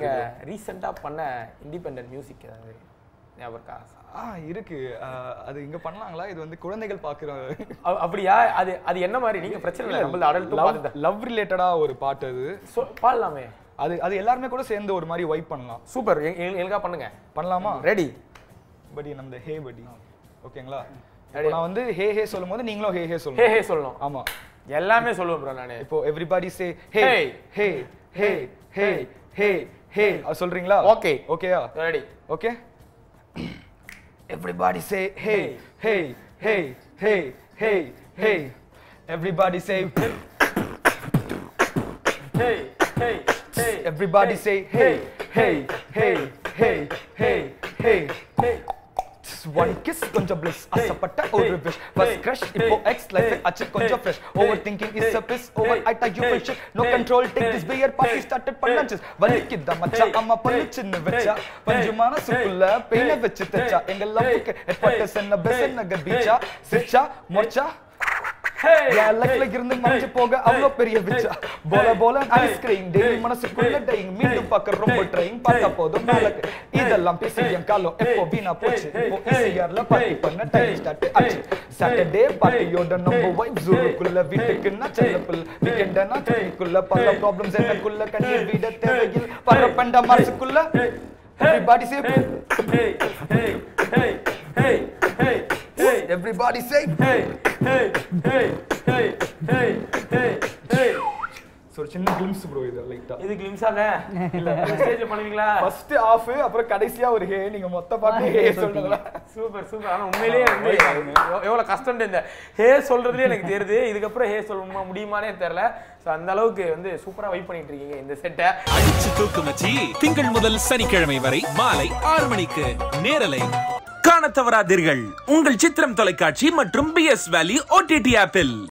நீங்க ரீசெண்டா பண்ண இண்டிபெண்டன்ட் மியூசிக் ஏதாவது ஞாபகம் இருக்கா ஆ இருக்கு ஆ, அது இங்க பண்ணலாங்களா இது வந்து குழந்தைகள் பாக்குற அ- அப்படியா அது அது என்ன மாதிரி நீங்க பிரச்சனை இல்லை நம்மள அடல்ட்டும் லவ் பார்த்துட்டேன் லவ் ரிலேட்டடா ஒரு பாட்டு அது சொ- பாடலாமே அது அது எல்லாருமே கூட சேர்ந்து ஒரு மாதிரி வைப் பண்ணலாம் சூப்பர் எங்களுக்கா பண்ணுங்க பண்ணலாமா ரெடி படி நம்ம ஹே படி ஓகேங்களா இப்போ நான் வந்து ஹே ஹே சொல்லும்போது நீங்களும் ஹே ஹே ஹே சொல்லணும் ஹே சொல்லணும் ஆமா எல்லாமே சொல்லுவேன் ப்ரோ நானு இப்போ எவ்ரிபாடி சே ஹே Hey. ஹே ஹே ஹே ஹே ஹே அது சொல்றீங்களா Okay. ஓகேயா ready okay everybody say hey hey hey hey hey hey everybody say hey hey hey everybody say hey hey hey hey hey hey hey one kiss கொஞ்சம் bliss ஆசைப்பட்ட ஒரு wish first crush இப்போ ex life அச்சு கொஞ்சம் fresh overthinking is a piss over I tell you for shit no control take this beer party started பண்ணாச்சு வலிக்குதா மச்சான் அம்மா பல்லு சின்ன வச்சா பஞ்சு மனசுக்குள்ள பெயின வச்சு தச்சா எங்க லவ்வுக்கு ஹெட்வார்ட்டர்ஸ் என்ன பெஸ் என்ன பீச்சா சிச்சா மொச்சா என் லைஃப்ல இருந்து மறைஞ்சு போக அவ்வளோ பெரிய விச்சா போல போல ஐஸ்கிரீம் டெய்லி மனசுக்குள்ள டைங் மீண்டும் பார்க்க ரொம்ப ட்ரைங் பார்த்தா போதும் நாளைக்கு இதெல்லாம் பேசி என் காலம் எப்போ வீணா போச்சு இப்போ ஈசிஆர்ல பார்ட்டி பண்ண டைம் ஸ்டார்ட் ஆச்சு சாட்டர்டே பார்ட்டியோட நம்ம வைப் ஜூருக்குள்ள வீட்டுக்கு நான் செல்ல புல் வீக்கெண்டனா துணிக்குள்ள பல ப்ராப்ளம்ஸ் எனக்குள்ள கண்ணீர் வீட தேவையில் பல பண்ட மனசுக்குள்ள everybody say hey hey hey hey hey hey everybody say hey hey hey hey hey hey ஹே so ஒரு சின்ன கிளிம்ஸ் ப்ரோ இது லைட்டா இது கிளிம்ஸாங்க இல்ல ஸ்டேஜ் பண்ணுவீங்களா ஃபர்ஸ்ட் ஆஃப் அப்புறம் கடைசியா ஒரு ஹே நீங்க மொத்த பாட்டு ஹே சொல்றீங்களா சூப்பர் சூப்பர் ஆனா உண்மையிலேயே வந்து எவ்- எவ்வளவு கஷ்டம் இந்த ஹே சொல்றதுலயே எனக்கு தெரியுது இதுக்கப்புறம் ஹே சொல்ல முடியுமானே தெரியல ஸோ அந்த அளவுக்கு வந்து சூப்பரா வைப் பண்ணிட்டு இருக்கீங்க இந்த செட்டை அடிச்சு தூக்கு மச்சி திங்கள் முதல் சனிக்கிழமை வரை மாலை ஆறு மணிக்கு நேரலை காணத் தவறாதீர்கள் உங்கள் சித்திரம் தொலைக்காட்சி மற்றும் பி எஸ் வேலி ஓடிடி ஆப்பில்